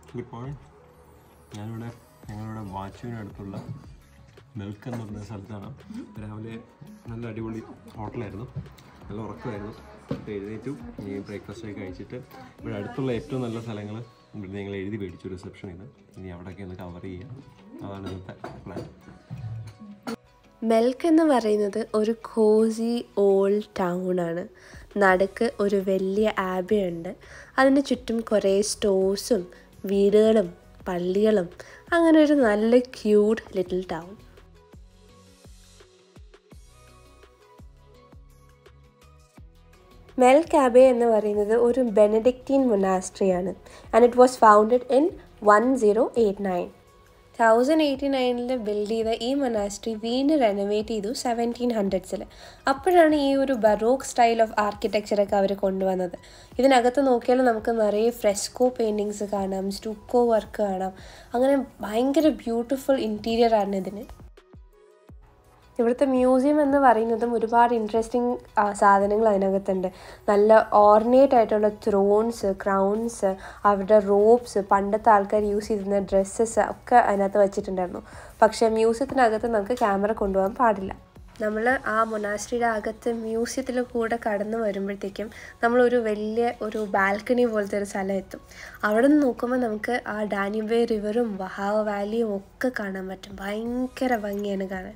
good morning ഞാനിവിടെ ഞങ്ങളിവിടെ വാച്ചുവിനടുത്തുള്ള milk എന്ന് പറഞ്ഞ സ്ഥലത്താണ് രാവിലെ നല്ല അടിപൊളി ഹോട്ടലായിരുന്നു നല്ല ഉറക്കമായിരുന്നു എന്നിട്ട് എഴുന്നേറ്റു ഈ ബ്രേക്ക്ഫാസ്റ്റ് ഒക്കെ കഴിച്ചിട്ട് ഇവിടെ അടുത്തുള്ള ഏറ്റവും നല്ല സ്ഥലങ്ങൾ ഇവിടെ ഞങ്ങൾ എഴുതി മേടിച്ചു റിസപ്ഷൻ ഇത് ഇനി അവിടെയൊക്കെ ഒന്ന് കവർ ചെയ്യാം അതാണ് ഇന്നത്തെ പ്ലാൻ മെൽക്ക് എന്ന് പറയുന്നത് ഒരു കോസി ഓൾഡ് ടൗൺ ആണ് നടുക്ക് ഒരു വലിയ ആബി ഉണ്ട് അതിന് ചുറ്റും കുറേ സ്റ്റോഴ്സും വീടുകളും പള്ളികളും അങ്ങനെ ഒരു നല്ല cute little town Melk Abbey എന്ന് പറയുന്നത് ഒരു ബെനഡിക്റ്റീൻ മൊനാസ്ട്രിയാണ് and it was founded in one zero eight nine thousand eighty നയനിൽ ബിൽഡ് ചെയ്ത ഈ മൊനാസ്ട്രി വീണ്ടും റെനോവേറ്റ് ചെയ്തു സെവൻറ്റീൻ ഹൺഡ്രഡ്സിൽ അപ്പോഴാണ് ഈ ഒരു ബറോക്ക് സ്റ്റൈൽ ഓഫ് ആർക്കിടെക്ചറൊക്കെ അവർ കൊണ്ടുവന്നത് ഇതിനകത്ത് നോക്കിയാൽ നമുക്ക് നിറയെ ഫ്രെസ്കോ പെയിൻറ്റിങ്സ് കാണാം സ്റ്റുക്കോ വർക്ക് കാണാം അങ്ങനെ ഭയങ്കര ബ്യൂട്ടിഫുൾ ഇൻറ്റീരിയർ ആണ് ഇതിന് ഇവിടുത്തെ മ്യൂസിയം എന്ന് പറയുന്നതും ഒരുപാട് ഇൻട്രസ്റ്റിംഗ് സാധനങ്ങൾ അതിനകത്തുണ്ട് നല്ല ഓർണേറ്റ് ആയിട്ടുള്ള ത്രോൺസ് ക്രൗൺസ് അവരുടെ റോപ്സ് പണ്ടത്തെ ആൾക്കാർ യൂസ് ചെയ്തിരുന്ന ഡ്രസ്സസ് ഒക്കെ അതിനകത്ത് വെച്ചിട്ടുണ്ടായിരുന്നു പക്ഷേ മ്യൂസിയത്തിനകത്ത് നമുക്ക് ക്യാമറ കൊണ്ടുപോകാൻ പാടില്ല നമ്മൾ ആ മൊനാസ്ട്രിയുടെ അകത്ത് മ്യൂസിയത്തിൽ കൂടെ കടന്നു വരുമ്പോഴത്തേക്കും നമ്മളൊരു വലിയ ഒരു ബാൽക്കണി പോലത്തെ ഒരു സ്ഥലം എത്തും അവിടെ നിന്ന് നോക്കുമ്പോൾ നമുക്ക് ആ ഡാനിബേ റിവറും വഹാവ വാലിയും ഒക്കെ കാണാൻ പറ്റും ഭയങ്കര ഭംഗിയാണ് കാണാൻ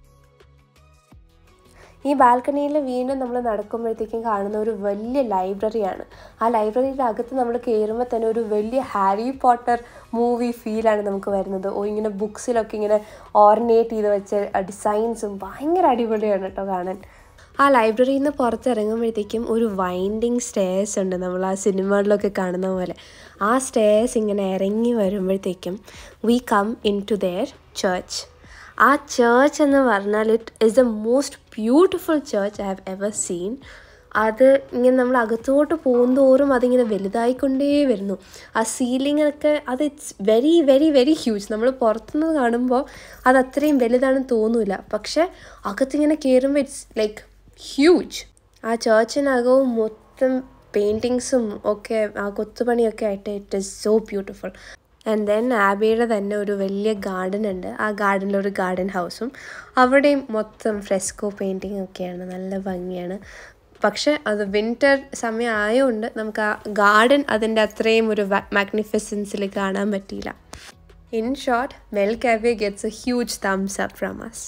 ഈ ബാൽക്കണിയിൽ വീണ്ടും നമ്മൾ നടക്കുമ്പോഴത്തേക്കും കാണുന്ന ഒരു വലിയ ലൈബ്രറിയാണ് ആ ലൈബ്രറിയുടെ അകത്ത് നമ്മൾ കയറുമ്പോൾ തന്നെ ഒരു വലിയ ഹാരി പോട്ടർ മൂവി ഫീലാണ് നമുക്ക് വരുന്നത് ഓ ഇങ്ങനെ ബുക്സിലൊക്കെ ഇങ്ങനെ ഓർണേറ്റ് ചെയ്ത് വെച്ച ഡിസൈൻസും ഭയങ്കര അടിപൊളിയാണ് കേട്ടോ കാണാൻ ആ ലൈബ്രറിയിൽ നിന്ന് പുറത്തിറങ്ങുമ്പോഴത്തേക്കും ഒരു വൈൻഡിങ് സ്റ്റേഴ്സ് ഉണ്ട് നമ്മൾ ആ സിനിമകളിലൊക്കെ കാണുന്ന പോലെ ആ സ്റ്റേഴ്സ് ഇങ്ങനെ ഇറങ്ങി വരുമ്പോഴത്തേക്കും we come into their church ആ ചേർച്ച് എന്ന് പറഞ്ഞാൽ it is the most beautiful church I have ever seen അത് ഇങ്ങനെ നമ്മൾ അകത്തോട്ട് പോകുന്തോറും അതിങ്ങനെ വലുതായിക്കൊണ്ടേ വരുന്നു ആ സീലിങ്ങൊക്കെ അത് it's very very very huge നമ്മൾ പുറത്തുനിന്ന് കാണുമ്പോൾ അത് അത്രയും വലുതാണെന്ന് തോന്നില്ല പക്ഷെ അകത്തിങ്ങനെ കയറുമ്പോൾ ഇറ്റ്സ് ലൈക്ക് ഹ്യൂജ് ആ ചേർച്ചിനകവും മൊത്തം പെയിൻറ്റിങ്സും ഒക്കെ ആ കൊത്തുപണിയൊക്കെ ആയിട്ട് it is so beautiful and then ആബിയുടെ തന്നെ ഒരു വലിയ ഗാർഡൻ ഉണ്ട് ആ ഗാർഡനിൽ ഒരു ഗാർഡൻ ഹൗസും അവിടെയും മൊത്തം ഫ്രെസ്കോ പെയിൻറ്റിങ് ഒക്കെയാണ് നല്ല ഭംഗിയാണ് പക്ഷെ അത് വിൻ്റർ സമയം ആയതുകൊണ്ട് നമുക്ക് ആ ഗാർഡൻ അതിൻ്റെ അത്രയും ഒരു മാഗ്നിഫിസൻസിൽ കാണാൻ പറ്റിയില്ല in short Melk Abbey gets a huge thumbs up from us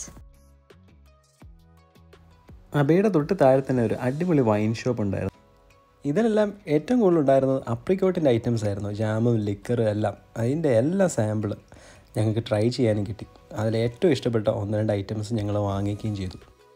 അബയുടെ തൊട്ട് താഴെ തന്നെ ഒരു അടിപൊളി വൈൻ ഷോപ്പ് ഉണ്ടായിരുന്നു ഇതിലെല്ലാം ഏറ്റവും കൂടുതൽ ഉണ്ടായിരുന്നത് അപ്രിക്കോട്ടിൻ്റെ ഐറ്റംസ് ആയിരുന്നു ജാമും ലിക്കറും എല്ലാം അതിൻ്റെ എല്ലാ സാമ്പിൾ ഞങ്ങൾക്ക് ട്രൈ ചെയ്യാനും കിട്ടി അതിൽ ഏറ്റവും ഇഷ്ടപ്പെട്ട ഒന്ന് രണ്ട് ഐറ്റംസ് ഞങ്ങൾ വാങ്ങിക്കുകയും ചെയ്തു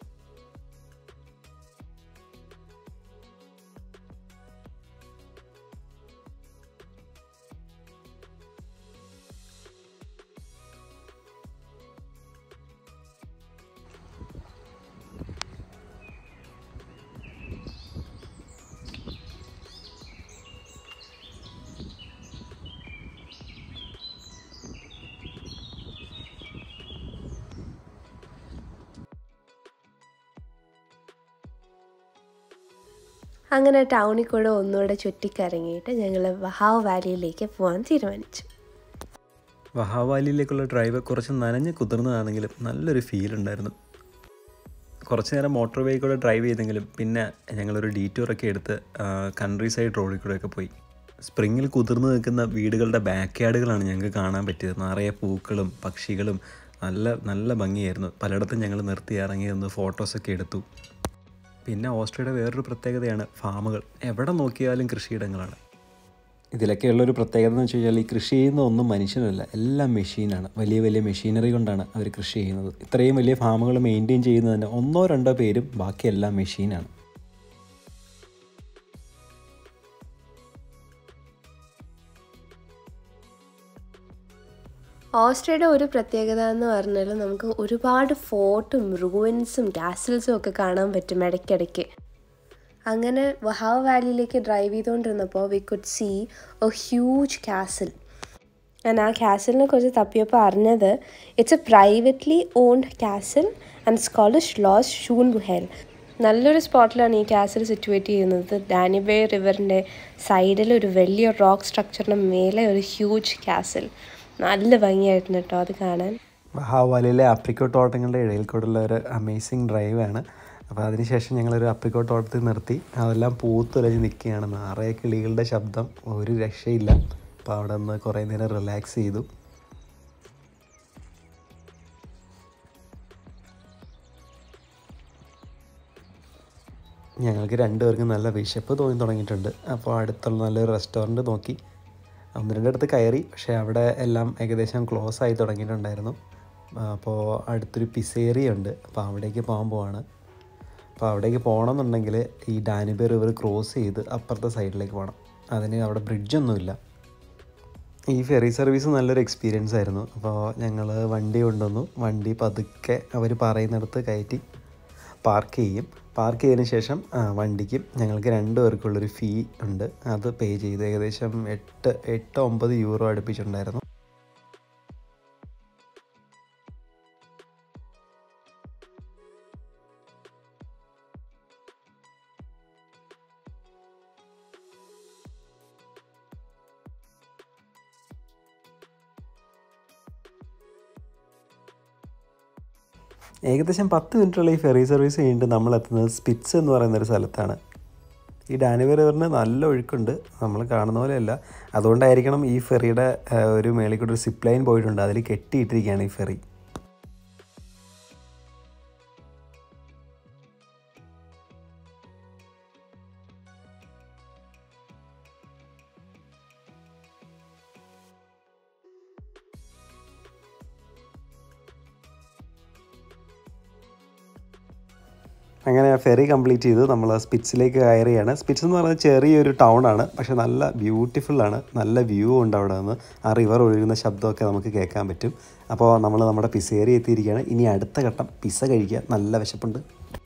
അങ്ങനെ ടൗണിൽ കൂടെ ഒന്നുകൂടെ ചുറ്റിക്കറങ്ങിയിട്ട് ഞങ്ങൾ വഹാവ് വാലിയിലേക്ക് പോകാൻ തീരുമാനിച്ചു വഹാവാലിയിലേക്കുള്ള ഡ്രൈവ് കുറച്ച് നനഞ്ഞ് കുതിർന്നതാണെങ്കിലും നല്ലൊരു ഫീൽ ഉണ്ടായിരുന്നു കുറച്ച് നേരം മോട്ടോർ വേ കൂടെ ഡ്രൈവ് ചെയ്തെങ്കിലും പിന്നെ ഞങ്ങളൊരു ഡീറ്റൂറൊക്കെ എടുത്ത് കൺട്രി സൈഡ് റോഡിൽ കൂടെയൊക്കെ പോയി സ്പ്രിങ്ങിൽ കുതിർന്ന് നിൽക്കുന്ന വീടുകളുടെ ബാക്ക് യാർഡുകളാണ് ഞങ്ങൾക്ക് കാണാൻ പറ്റിയത് നിറയെ പൂക്കളും പക്ഷികളും നല്ല നല്ല ഭംഗിയായിരുന്നു പലയിടത്തും ഞങ്ങൾ നിർത്തി ഇറങ്ങി നിന്ന് ഫോട്ടോസൊക്കെ എടുത്തു പിന്നെ ഓസ്ട്രേലിയയുടെ വേറൊരു പ്രത്യേകതയാണ് ഫാമുകൾ എവിടെ നോക്കിയാലും കൃഷിയിടങ്ങളാണ് ഇതിലൊക്കെയുള്ളൊരു പ്രത്യേകത എന്ന് വെച്ച് കഴിഞ്ഞാൽ ഈ കൃഷി ചെയ്യുന്ന ഒന്നും മനുഷ്യനല്ല എല്ലാം മെഷീനാണ് വലിയ വലിയ മെഷീനറി കൊണ്ടാണ് അവർ കൃഷി ചെയ്യുന്നത് ഇത്രയും വലിയ ഫാമുകൾ മെയിൻറ്റെയിൻ ചെയ്യുന്നതിന് ഒന്നോ രണ്ടോ പേരും ബാക്കിയെല്ലാം മെഷീനാണ് ഓസ്ട്രേലിയയുടെ ഒരു പ്രത്യേകത എന്ന് പറഞ്ഞാൽ നമുക്ക് ഒരുപാട് ഫോർട്ടും റൂയിൻസും കാസിൽസും ഒക്കെ കാണാൻ പറ്റും ഇടയ്ക്കിടയ്ക്ക് അങ്ങനെ വഹാവ് വാലിയിലേക്ക് ഡ്രൈവ് ചെയ്തുകൊണ്ടിരുന്നപ്പോൾ we could see a huge castle ഞാൻ ആ കാസിലിനെ കുറിച്ച് തപ്പിയപ്പോൾ അറിഞ്ഞത് it's a privately owned castle and Schloss Schönbühel നല്ലൊരു സ്പോട്ടിലാണ് ഈ കാസിൽ സിറ്റുവേറ്റ് ചെയ്യുന്നത് ഡാനിബേ റിവറിൻ്റെ സൈഡിൽ ഒരു വലിയ റോക്ക് സ്ട്രക്ചറിന് മേലെ ഒരു ഹ്യൂജ് കാസിൽ നല്ല ഭംഗിയായിട്ടുണ്ട് കേട്ടോ അത് കാണാൻ ഹാവാലിയിലെ അപ്രിക്കോട്ട് തോട്ടങ്ങളുടെ ഇടയിൽ കൂടെയുള്ള ഒരു അമേസിങ് ഡ്രൈവാണ് അപ്പോൾ അതിനുശേഷം ഞങ്ങളൊരു അപ്രിക്കോട്ട് തോട്ടത്തിൽ നിർത്തി അതെല്ലാം പൂത്തുലഞ്ഞ് നിൽക്കുകയാണ് നിറയെ കിളികളുടെ ശബ്ദം ഒരു രക്ഷയില്ല അപ്പോൾ അവിടെ നിന്ന് കുറേ നേരം റിലാക്സ് ചെയ്തു ഞങ്ങൾക്ക് രണ്ടുപേർക്കും നല്ല വിശപ്പ് തോന്നി തുടങ്ങിയിട്ടുണ്ട് അപ്പോൾ അടുത്തുള്ള നല്ലൊരു റെസ്റ്റോറൻറ്റ് നോക്കി ഒന്ന് രണ്ടിടത്ത് കയറി പക്ഷേ അവിടെ എല്ലാം ഏകദേശം ക്ലോസ് ആയി തുടങ്ങിയിട്ടുണ്ടായിരുന്നു അപ്പോൾ അടുത്തൊരു പിസേറിയ ഉണ്ട് അപ്പോൾ അവിടേക്ക് പോകാൻ പോവാണ് അപ്പോൾ അവിടേക്ക് പോകണമെന്നുണ്ടെങ്കിൽ ഈ ഡാനിബെ റിവർ ക്രോസ് ചെയ്ത് അപ്പുറത്തെ സൈഡിലേക്ക് പോകണം അതിന് അവിടെ ബ്രിഡ്ജൊന്നുമില്ല ഈ ഫെറി സർവീസ് നല്ലൊരു എക്സ്പീരിയൻസ് ആയിരുന്നു അപ്പോൾ ഞങ്ങൾ വണ്ടി കൊണ്ടുവന്നു വണ്ടി പതുക്കെ അവർ പറയുന്നിടത്ത് കയറ്റി പാർക്ക് ചെയ്യും പാർക്ക് ചെയ്തതിന് ശേഷം ആ, വണ്ടിക്ക് ഞങ്ങൾക്ക് രണ്ട് പേർക്കുള്ളൊരു ഫീ ഉണ്ട് അത് പേ ചെയ്ത് ഏകദേശം എട്ട് എട്ട് ഒമ്പത് യൂറോ അടുപ്പിച്ചിട്ടുണ്ടായിരുന്നു ഏകദേശം പത്ത് മിനിറ്റുള്ള ഈ ഫെറി സർവീസ് കഴിഞ്ഞിട്ട് നമ്മൾ എത്തുന്നത് സ്പിറ്റ്സ് എന്ന് പറയുന്ന ഒരു സ്ഥലത്താണ് ഈ ഡാനിവർ റിവറിന് നല്ല ഒഴുക്കുണ്ട് നമ്മൾ കാണുന്ന പോലെയല്ല അതുകൊണ്ടായിരിക്കണം ഈ ഫെറിയുടെ ആ, ഒരു മേളിൽ കൂടെ ഒരു സിപ്പ് ലൈൻ പോയിട്ടുണ്ട് അതിൽ കെട്ടിയിട്ടിരിക്കുകയാണ് ഈ ഫെറി അങ്ങനെ ഫെറി കംപ്ലീറ്റ് ചെയ്തു നമ്മൾ സ്പിറ്റ്സിലേക്ക് കയറിയാണ് സ്പിറ്റ്സ് എന്ന് പറയുന്നത് ചെറിയൊരു ടൗൺ ആണ് പക്ഷെ നല്ല ബ്യൂട്ടിഫുൾ ആണ് നല്ല വ്യൂ ഉണ്ട് അവിടെ നിന്ന് ആ റിവർ ഒഴുകുന്ന ശബ്ദമൊക്കെ നമുക്ക് കേൾക്കാൻ പറ്റും അപ്പോൾ നമ്മൾ നമ്മുടെ പിസേറി എത്തിയിരിക്കുകയാണ് ഇനി അടുത്ത ഘട്ടം പിസ്സ കഴിക്കുക നല്ല വിശപ്പുണ്ട്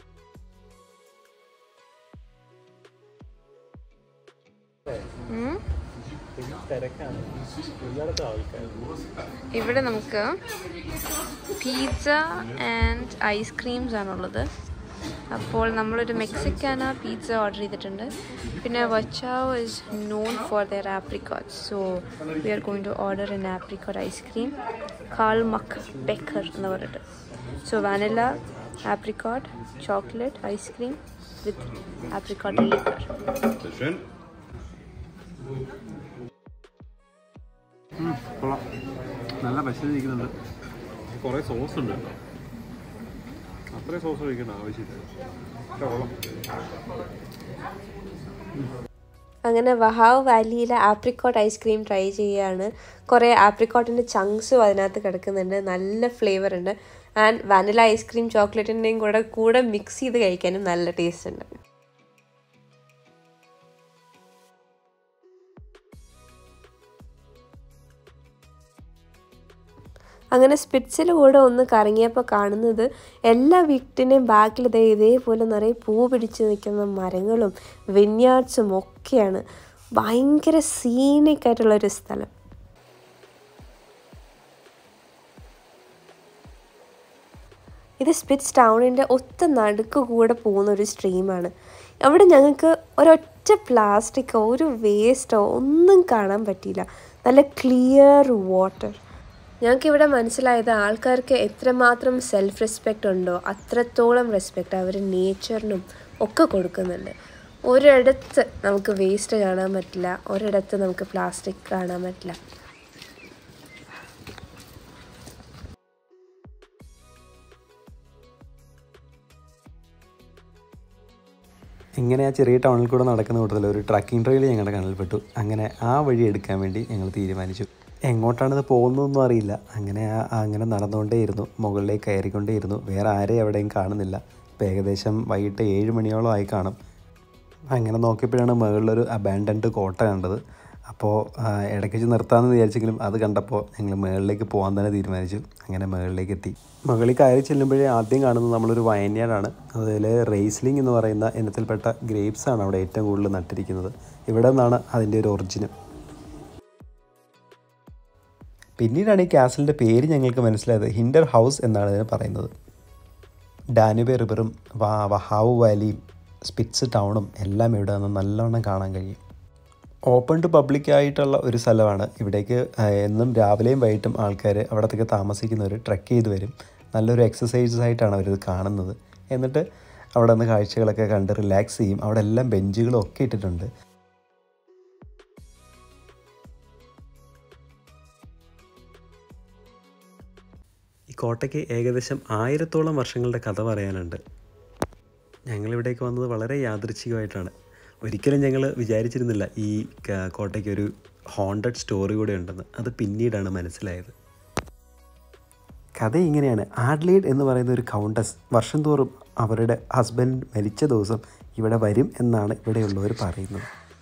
ഇവിടെ നമുക്ക് പിസ്സ ആൻഡ് ഐസ്ക്രീംസ് ആണുള്ളത് അപ്പോൾ നമ്മളൊരു മെക്സിക്കാന പിസ്സ ഓർഡർ ചെയ്തിട്ടുണ്ട് പിന്നെ Wachau is known for the apricot so we are going to order an apricot ice cream Karl Mack Becker എന്ന് പറഞ്ഞിട്ട് so vanilla apricot chocolate ice cream with apricot liqueur കൊള്ളാം നല്ല വിശന്നിരിക്കുന്നുണ്ട് കുറേ സോസ് ഉണ്ട് കേട്ടോ അത്രയും സോസ് കഴിക്കേണ്ട ആവശ്യമില്ല പക്ഷേ കൊള്ളാം അങ്ങനെ വഹാവ് വാലിയിലെ ആപ്രിക്കോട്ട് ഐസ്ക്രീം ട്രൈ ചെയ്യുകയാണ് കുറേ ആപ്രിക്കോട്ടിൻ്റെ ചങ്ക്സും അതിനകത്ത് കിടക്കുന്നുണ്ട് നല്ല ഫ്ലേവർ ഉണ്ട് ആൻഡ് വാനില ഐസ്ക്രീം ചോക്ലേറ്റിൻ്റെയും കൂടെ കൂടെ മിക്സ് ചെയ്ത് കഴിക്കാനും നല്ല ടേസ്റ്റ് ഉണ്ട് അങ്ങനെ സ്പിറ്റ്സിൽ കൂടെ ഒന്ന് കറങ്ങിയപ്പോൾ കാണുന്നത് എല്ലാ വീട്ടിൻ്റെയും ബാക്കിൽ ഇതേ ഇതേപോലെ നിറയെ പൂ പിടിച്ച് നിൽക്കുന്ന മരങ്ങളും വിന്യാർഡ്സും ഒക്കെയാണ് ഭയങ്കര സീനിക് ആയിട്ടുള്ളൊരു സ്ഥലം ഇത് സ്പിറ്റ്സ് ടൗണിൻ്റെ ഒത്ത നടുക്ക് കൂടെ പോകുന്ന ഒരു സ്ട്രീമാണ് അവിടെ ഞങ്ങൾക്ക് ഒരൊറ്റ പ്ലാസ്റ്റിക്കോ ഒരു വേസ്റ്റോ ഒന്നും കാണാൻ പറ്റിയില്ല നല്ല ക്ലിയർ വാട്ടർ ഞങ്ങൾക്കിവിടെ മനസ്സിലായത് ആൾക്കാർക്ക് എത്രമാത്രം സെൽഫ് റെസ്പെക്റ്റ് ഉണ്ടോ അത്രത്തോളം റെസ്പെക്റ്റ് അവർ നേച്ചറിനും ഒക്കെ കൊടുക്കുന്നുണ്ട് ഒരിടത്ത് നമുക്ക് വേസ്റ്റ് കാണാൻ പറ്റില്ല ഒരിടത്ത് നമുക്ക് പ്ലാസ്റ്റിക് കാണാൻ പറ്റില്ല ഇങ്ങനെ ആ ചെറിയ ടൗണിൽ കൂടെ നടക്കുന്ന കൂട്ടത്തിൽ ഒരു ട്രക്കിംഗ് ട്രെയിൽ ഞങ്ങളുടെ കണ്ണിൽപ്പെട്ടു അങ്ങനെ ആ വഴി എടുക്കാൻ വേണ്ടി ഞങ്ങൾ തീരുമാനിച്ചു എങ്ങോട്ടാണിത് പോകുന്നതെന്നും അറിയില്ല അങ്ങനെ ആ അങ്ങനെ നടന്നുകൊണ്ടേയിരുന്നു മുകളിലേക്ക് കയറിക്കൊണ്ടേയിരുന്നു വേറെ ആരെയും എവിടെയും കാണുന്നില്ല ഇപ്പോൾ ഏകദേശം വൈകിട്ട് ഏഴ് മണിയോളം ആയി കാണും അങ്ങനെ നോക്കിയപ്പോഴാണ് മുകളിലൊരു അബാൻഡൻഡ് കോട്ട കണ്ടത് അപ്പോൾ ഇടയ്ക്ക് വെച്ച് നിർത്താമെന്ന് വിചാരിച്ചെങ്കിലും അത് കണ്ടപ്പോൾ ഞങ്ങൾ മുകളിലേക്ക് പോകാൻ തന്നെ തീരുമാനിച്ചു അങ്ങനെ മുകളിലേക്ക് എത്തി മുകളിൽ കയറി ചെല്ലുമ്പോഴേ ആദ്യം കാണുന്നത് നമ്മളൊരു വയനാടാണ് അതിൽ റേസ്ലിംഗ് എന്ന് പറയുന്ന ഇനത്തിൽപ്പെട്ട ഗ്രേപ്സ് ആണ് അവിടെ ഏറ്റവും കൂടുതൽ നട്ടിരിക്കുന്നത് ഇവിടെ നിന്നാണ് അതിൻ്റെ ഒരു ഒറിജിനും പിന്നീടാണ് ഈ കാസലിൻ്റെ പേര് ഞങ്ങൾക്ക് മനസ്സിലായത് ഹിൻഡർ ഹൗസ് എന്നാണ് ഇതിന് പറയുന്നത് ഡാനുബെ റിവറും വാ വഹാവ് വാലിയും സ്പിറ്റ്സ് ടൗണും എല്ലാം ഇവിടെ നിന്ന് നല്ലവണ്ണം കാണാൻ കഴിയും ഓപ്പൺ ടു പബ്ലിക് ആയിട്ടുള്ള ഒരു സ്ഥലമാണ് ഇവിടേക്ക് ആ, എന്നും രാവിലെയും വൈകിട്ടും ആൾക്കാർ അവിടത്തേക്ക് താമസിക്കുന്നവർ ട്രെക്ക് ചെയ്ത് വരും നല്ലൊരു എക്സസൈസ് ആയിട്ടാണ് അവരിത് കാണുന്നത് എന്നിട്ട് അവിടെ നിന്ന് കാഴ്ചകളൊക്കെ കണ്ട് റിലാക്സ് ചെയ്യും അവിടെ എല്ലാം ബെഞ്ചുകളും ഒക്കെ ഇട്ടിട്ടുണ്ട് ഈ കോട്ടയ്ക്ക് ഏകദേശം ആയിരത്തോളം വർഷങ്ങളുടെ കഥ പറയാനുണ്ട് ഞങ്ങളിവിടേക്ക് വന്നത് വളരെ യാദൃച്ഛികമായിട്ടാണ് ഒരിക്കലും ഞങ്ങൾ വിചാരിച്ചിരുന്നില്ല ഈ ക- കോട്ടയ്ക്ക് ഒരു ഹോണ്ടഡ് സ്റ്റോറി കൂടെ ഉണ്ടെന്ന് അത് പിന്നീടാണ് മനസ്സിലായത് കഥ ഇങ്ങനെയാണ് ആഡ്ലീഡ് എന്ന് പറയുന്ന ഒരു കൗണ്ടസ് വർഷം തോറും അവരുടെ ഹസ്ബൻഡ് മരിച്ച ദിവസം ഇവിടെ വരും എന്നാണ് ഇവിടെയുള്ളവർ പറയുന്നത്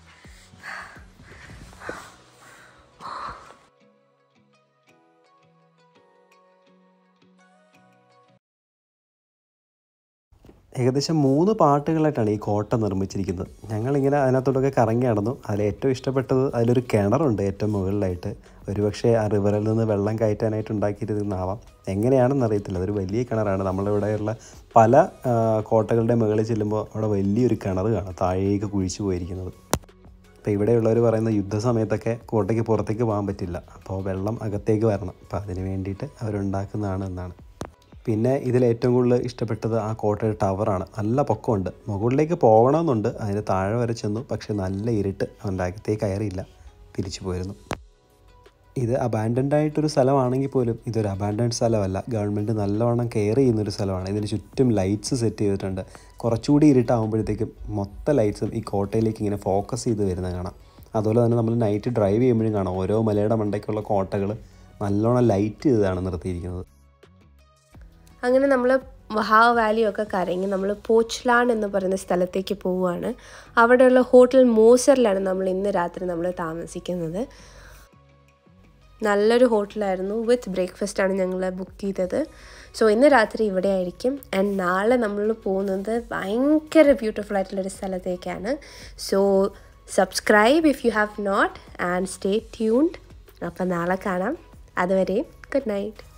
ഏകദേശം മൂന്ന് പാട്ടുകളായിട്ടാണ് ഈ കോട്ട നിർമ്മിച്ചിരിക്കുന്നത് ഞങ്ങളിങ്ങനെ അതിനകത്തോടൊക്കെ കറങ്ങി നടന്നു അതിൽ ഏറ്റവും ഇഷ്ടപ്പെട്ടത് അതിലൊരു കിണറുണ്ട് ഏറ്റവും മുകളിലായിട്ട് ഒരുപക്ഷെ ആ റിവറിൽ നിന്ന് വെള്ളം കയറ്റാനായിട്ട് ഉണ്ടാക്കിയിരുന്നാവാം എങ്ങനെയാണെന്ന് അറിയത്തില്ല അതൊരു വലിയ കിണറാണ് നമ്മളിവിടെയുള്ള പല ആ, കോട്ടകളുടെ മുകളിൽ ചെല്ലുമ്പോൾ അവിടെ വലിയൊരു കിണർ കാണാം താഴേക്ക് കുഴിച്ചു പോയിരിക്കുന്നത് അപ്പോൾ ഇവിടെയുള്ളവർ പറയുന്ന യുദ്ധസമയത്തൊക്കെ കോട്ടയ്ക്ക് പുറത്തേക്ക് പോകാൻ പറ്റില്ല അപ്പോൾ വെള്ളം അകത്തേക്ക് വരണം അപ്പോൾ അതിന് വേണ്ടിയിട്ട് അവരുണ്ടാക്കുന്നതാണ് എന്നാണ് പിന്നെ ഇതിൽ ഏറ്റവും കൂടുതൽ ഇഷ്ടപ്പെട്ടത് ആ കോട്ടയുടെ ടവറാണ് നല്ല പൊക്കമുണ്ട് മുകളിലേക്ക് പോകണമെന്നുണ്ട് അതിന് താഴെ വരെ ചെന്നു പക്ഷേ നല്ല ഇരുട്ട് അവൻ്റെ അകത്തേക്ക് കയറിയില്ല തിരിച്ചു പോയിരുന്നു ഇത് അബാൻഡൻഡ് ആയിട്ടൊരു സ്ഥലമാണെങ്കിൽ പോലും ഇതൊരു അബാൻഡൻഡ് സ്ഥലമല്ല ഗവൺമെൻറ് നല്ലവണ്ണം കെയർ ചെയ്യുന്നൊരു സ്ഥലമാണ് ഇതിന് ചുറ്റും ലൈറ്റ്സ് സെറ്റ് ചെയ്തിട്ടുണ്ട് കുറച്ചുകൂടി ഇരുട്ടാകുമ്പോഴത്തേക്കും മൊത്തം ലൈറ്റ്സും ഈ കോട്ടയിലേക്ക് ഇങ്ങനെ ഫോക്കസ് ചെയ്ത് വരുന്നത് കാണാം അതുപോലെ തന്നെ നമ്മൾ നൈറ്റ് ഡ്രൈവ് ചെയ്യുമ്പോഴും കാണാം ഓരോ മലയുടെ മണ്ടയ്ക്കുള്ള കോട്ടകൾ നല്ലോണം ലൈറ്റ് ചെയ്താണ് നിർത്തിയിരിക്കുന്നത് അങ്ങനെ നമ്മൾ വഹാവ് വാലിയൊക്കെ കറങ്ങി നമ്മൾ പോച്ച്ലാൻ എന്ന് പറയുന്ന സ്ഥലത്തേക്ക് പോവുകയാണ് അവിടെയുള്ള ഹോട്ടൽ മോസറിലാണ് നമ്മൾ ഇന്ന് രാത്രി നമ്മൾ താമസിക്കുന്നത് നല്ലൊരു ഹോട്ടലായിരുന്നു വിത്ത് ബ്രേക്ക്ഫാസ്റ്റ് ആണ് ഞങ്ങൾ ബുക്ക് ചെയ്തത് സോ ഇന്ന് രാത്രി ഇവിടെ ആയിരിക്കും ആൻഡ് നാളെ നമ്മൾ പോകുന്നത് ഭയങ്കര ബ്യൂട്ടിഫുൾ ആയിട്ടുള്ളൊരു സ്ഥലത്തേക്കാണ് so subscribe if you have not and stay tuned അപ്പം നാളെ കാണാം അതുവരെ ഗുഡ് നൈറ്റ്